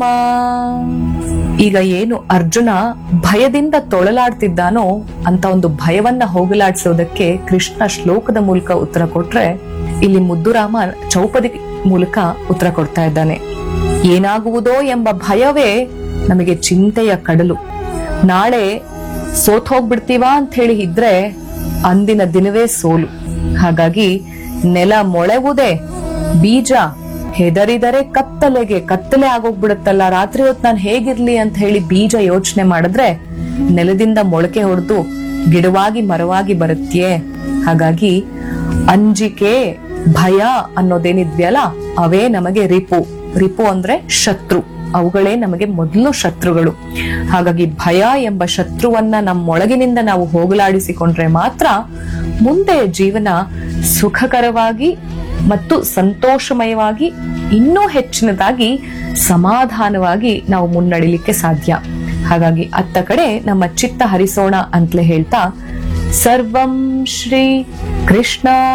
ಈಗ ಏನು ಅರ್ಜುನ ಭಯದಿಂದ ತೊಳಲಾಡ್ತಿದ್ದಾನೋ ಅಂತ ಒಂದು ಭಯವನ್ನ ಹೋಗಲಾಡಿಸೋದಕ್ಕೆ ಕೃಷ್ಣ ಶ್ಲೋಕದ ಮೂಲಕ ಉತ್ತರ ಕೊಟ್ರೆ ಇಲ್ಲಿ ಮುದ್ದುರಾಮ ಚೌಪದಿ ಮೂಲಕ ಉತ್ತರ ಕೊಡ್ತಾ ಇದ್ದಾನೆ ಏನಾಗುವುದೋ ಎಂಬ ಭಯವೇ ನಮಗೆ ಚಿಂತೆಯ ಕಡಲು ನಾಳೆ ಸೋತ್ ಹೋಗ್ಬಿಡ್ತೀವಾ ಅಂತ ಹೇಳಿ ಇದ್ರೆ ಅಂದಿನ ದಿನವೇ ಸೋಲು ಹಾಗಾಗಿ ನೆಲ ಮೊಳೆವುದೇ ಬೀಜ ಹೆದರಿದರೆ ಕತ್ತಲೆಗೆ ಕತ್ತಲೆ ಆಗೋಗ್ಬಿಡುತ್ತಲ್ಲ ರಾತ್ರಿ ಹೊತ್ತು ನಾನು ಹೇಗಿರ್ಲಿ ಅಂತ ಹೇಳಿ ಬೀಜ ಯೋಚನೆ ಮಾಡಿದ್ರೆ ನೆಲದಿಂದ ಮೊಳಕೆ ಹೊಡೆದು ಗಿಡವಾಗಿ ಮರವಾಗಿ ಬರುತ್ತೆಯೇ ಹಾಗಾಗಿ ಅಂಜಿಕೆ ಭಯ ಅನ್ನೋದೇನಿದ್ಯಲ್ಲ ಅವೇ ನಮಗೆ ರಿಪು ರಿಪು ಅಂದ್ರೆ ಶತ್ರು ಅವುಗಳೇ ನಮಗೆ ಮೊದಲು ಶತ್ರುಗಳು ಹಾಗಾಗಿ ಭಯ ಎಂಬ ಶತ್ರುವನ್ನ ನಮ್ಮೊಳಗಿನಿಂದ ನಾವು ಹೋಗಲಾಡಿಸಿಕೊಂಡ್ರೆ ಮಾತ್ರ ಮುಂದೆ ಜೀವನ ಸುಖಕರವಾಗಿ ಮತ್ತು ಸಂತೋಷಮಯವಾಗಿ ಇನ್ನೂ ಹೆಚ್ಚಿನದಾಗಿ ಸಮಾಧಾನವಾಗಿ ನಾವು ಮುನ್ನಡಿಲಿಕ್ಕೆ ಸಾಧ್ಯ ಹಾಗಾಗಿ ಅತ್ತ ಕಡೆ ನಮ್ಮ ಚಿತ್ತ ಹರಿಸೋಣ ಅಂತಲೇ ಹೇಳ್ತಾ ಸರ್ವಂ ಶ್ರೀ ಕೃಷ್ಣ